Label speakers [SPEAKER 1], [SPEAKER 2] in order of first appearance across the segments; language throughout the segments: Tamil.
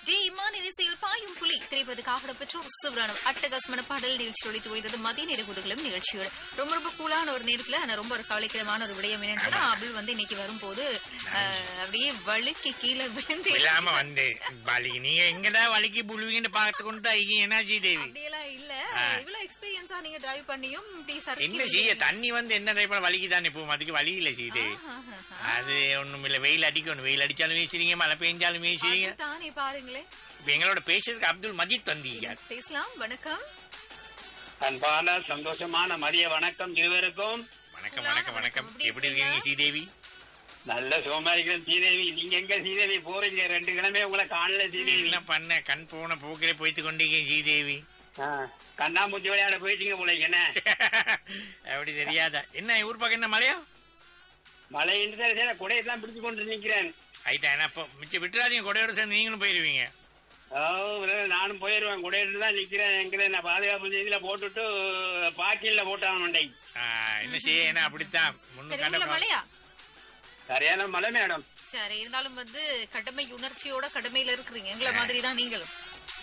[SPEAKER 1] டி இமான் இசையில் பாயும் புலி திரைப்படத்துக்காக பெற்ற சிவரான அட்டகாசமான பாடல் நிகழ்ச்சி ஒழித்து வைத்தது மதிய நேர குதுகலும் நிகழ்ச்சியோட ரொம்ப ரொம்ப கூலான ஒரு நேரத்துல ஆனா ரொம்ப ஒரு கவலைக்கிடமான ஒரு விடயம் என்னன்னு சொன்னா அபில் வந்து இன்னைக்கு வரும்போது அஹ், அப்படியே வழுக்கி கீழே விழுந்து
[SPEAKER 2] இல்லாம வந்து வலி நீங்க எங்கதான் வலிக்கு புழுவீங்கன்னு பார்த்து கொண்டு தான் இருக்கீங்க என்னாச்சு தேவி
[SPEAKER 1] அப்படியெல்லாம் இல்ல இவ்வளவு எக்ஸ்பீரியன்ஸா நீங்க டிரைவ் பண்ணியும் இப்படி
[SPEAKER 2] என்ன
[SPEAKER 1] சறுக்கி
[SPEAKER 2] செய்ய தண்ணி வந்து என்ன டைப் வலிக்கு தானே போகும் அதுக்கு வலி இல்ல சீதேவி அது ஒண்ணும் இல்ல வெயில் அடிக்கணும் வெயில் அடிச்சாலும் வீசுறீங்க மழை பெஞ்சாலும் வீசுறீங்க
[SPEAKER 1] தானே பாருங்களேன்
[SPEAKER 2] இப்ப எங்களோட பேசுறதுக்கு அப்துல் மஜித் வந்தீங்க
[SPEAKER 1] பேசலாம் வணக்கம்
[SPEAKER 3] அன்பான சந்தோஷமான மதிய வணக்கம் இருவருக்கும்
[SPEAKER 2] வணக்கம் வணக்கம் வணக்கம் எப்படி இருக்கீங்க ஸ்ரீதேவி
[SPEAKER 3] நல்ல சுகமா இருக்கிறேன் ஸ்ரீதேவி நீங்க எங்க ஸ்ரீதேவி போறீங்க ரெண்டு கிழமை உங்களை காணல ஸ்ரீதேவி
[SPEAKER 2] என்ன பண்ண கண் போன போக்கிலே போய்த்து கொண்டீங்க ஸ்ரீதேவி
[SPEAKER 3] ஆ, கண்ணாமூச்சி விளையாட போயிட்டீங்க உங்களுக்கு என்ன
[SPEAKER 2] அப்படி தெரியாதா என்ன ஊர் பக்கம் என்ன மழையா
[SPEAKER 3] மழை இருந்து குடையெல்லாம் பிடிச்சு கொண்டு நிக்கிறேன்
[SPEAKER 2] ஆயிட்டா என்ன அப்போ மிச்சம் விட்டுறாதீங்க கொடையோட சேர்ந்து நீங்களும் போயிருவீங்க
[SPEAKER 3] ஓ, இல்ல, நானும் போயிருவேன் குடையிட்டு தான் நிக்கிறேன் எங்க நான் பாதுகாப்பு செய்தியில போட்டுட்டு பாக்கியில போட்டான் மண்டை
[SPEAKER 2] ஆ, என்ன செய்ய என்ன அப்படித்தான் முன்னு
[SPEAKER 1] சரி
[SPEAKER 2] கண்ட
[SPEAKER 1] உங்களை மழையா
[SPEAKER 3] சரியான மழை மேடம்
[SPEAKER 1] சரி இருந்தாலும் வந்து கடமை உணர்ச்சியோட கடமையில இருக்கிறீங்க எங்களை மாதிரி தான் நீங்களும்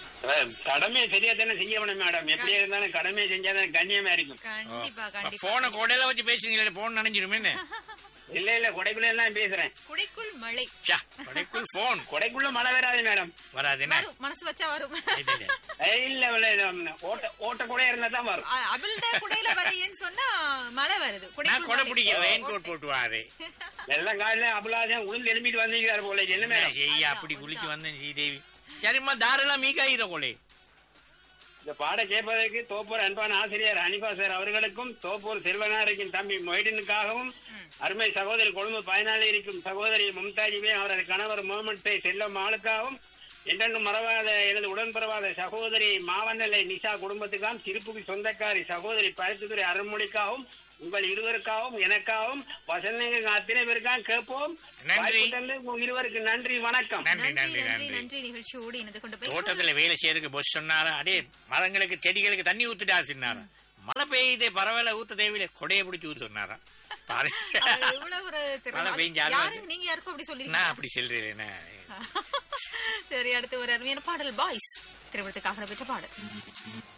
[SPEAKER 3] கடமையை சரியா தானே செய்யணும் மேடம் எப்படி இருந்தாலும் கடமையை செஞ்சாதான் கண்ணியமா இருக்கும்
[SPEAKER 1] கண்டிப்பா கண்டிப்பா
[SPEAKER 2] போன கொடையில வச்சு பேசுறீங்களே போன் நினைஞ்சிருமே என்ன
[SPEAKER 3] இல்ல இல்ல கொடைக்குள்ள எல்லாம் பேசுறேன்
[SPEAKER 1] குடைக்குள் மழை
[SPEAKER 2] ச்சா, கொடைக்குள் போன்
[SPEAKER 3] கொடைக்குள்ள மழை வராது மேடம்
[SPEAKER 2] வராது என்ன
[SPEAKER 1] வரும் மனசு வச்சா வரும்
[SPEAKER 2] இல்ல, இல்ல.
[SPEAKER 3] ஏய், இல்ல இல்ல, இல்ல, ஓட்ட ஓட்ட கூட இருந்தா தான் வரும்
[SPEAKER 1] அ- அபில்ட குடையில வரையன்னு சொன்னா மழை வருது
[SPEAKER 2] நான்
[SPEAKER 1] குடைக்குள்
[SPEAKER 2] கொடை
[SPEAKER 1] மழை.
[SPEAKER 2] பிடிக்கிறேன் ரெயின் கோட் போட்டு வாரு
[SPEAKER 3] வெள்ளம் காலில அபலாசம் உளுந்து எழுப்பிட்டு வந்திருக்காரு போல என்ன
[SPEAKER 2] என்ன
[SPEAKER 3] மேடம்
[SPEAKER 2] செய்ய அப்படி குளிச்சு வந்தேன் ஸ்ரீதேவி சரிம்மா தாரெல்லாம் மீகாயிர கொலை
[SPEAKER 3] இந்த பாட கேட்பதற்கு தோப்பூர் அன்பான ஆசிரியர் ஹனிபா சார் அவர்களுக்கும் தோப்பூர் செல்வனாரின் தம்பி மொய்டினுக்காகவும் அருமை சகோதரி கொழும்பு பயனாளி இருக்கும் சகோதரி மும்தாஜிமே அவரது கணவர் முகமது செல்லம் ஆளுக்காகவும் என்றென்றும் மறவாத எனது உடன்பெறவாத சகோதரி மாவனலை நிஷா குடும்பத்துக்காகவும் திருப்புக்கு சொந்தக்காரி சகோதரி பழத்துத்துறை அருள்மொழிக்காகவும் உங்கள் இருவருக்காகவும் எனக்காகவும் வசந்தங்க அத்தனை பேருக்காக கேட்போம்
[SPEAKER 2] நன்றி.
[SPEAKER 3] வாய்ப்பு தந்து உங்க இருவருக்கு நன்றி வணக்கம்
[SPEAKER 2] நன்றி
[SPEAKER 1] நன்றி
[SPEAKER 2] நன்றி
[SPEAKER 1] நன்றி
[SPEAKER 2] நன்றி
[SPEAKER 1] நன்றி நிகழ்ச்சியோடு இணைந்து கொண்டு போய்
[SPEAKER 2] தோட்டத்துல வேலை செய்யறதுக்கு பொஸ் சொன்னாரா அடே மரங்களுக்கு செடிகளுக்கு தண்ணி ஊத்துட்டா சொன்னாரா மழை பெய்யுதே பரவாயில்ல ஊத்த தேவையில்ல கொடையை பிடிச்சி ஊத்து சொன்னாரா பாரு
[SPEAKER 1] அவர் எவ்வளவு ஒரு திறமை.
[SPEAKER 2] மழை பெய்ஞ்சாலும்
[SPEAKER 1] யாரு நீங்க யாருக்கும் அப்படி
[SPEAKER 2] நான்
[SPEAKER 1] சொல்லிருக்கீங்க
[SPEAKER 2] அப்படி சொல்றேன்
[SPEAKER 1] சரி அடுத்து ஒரு அருமையான பாடல் பாய்ஸ் திரைப்படத்துக்காக பெற்ற பாடல்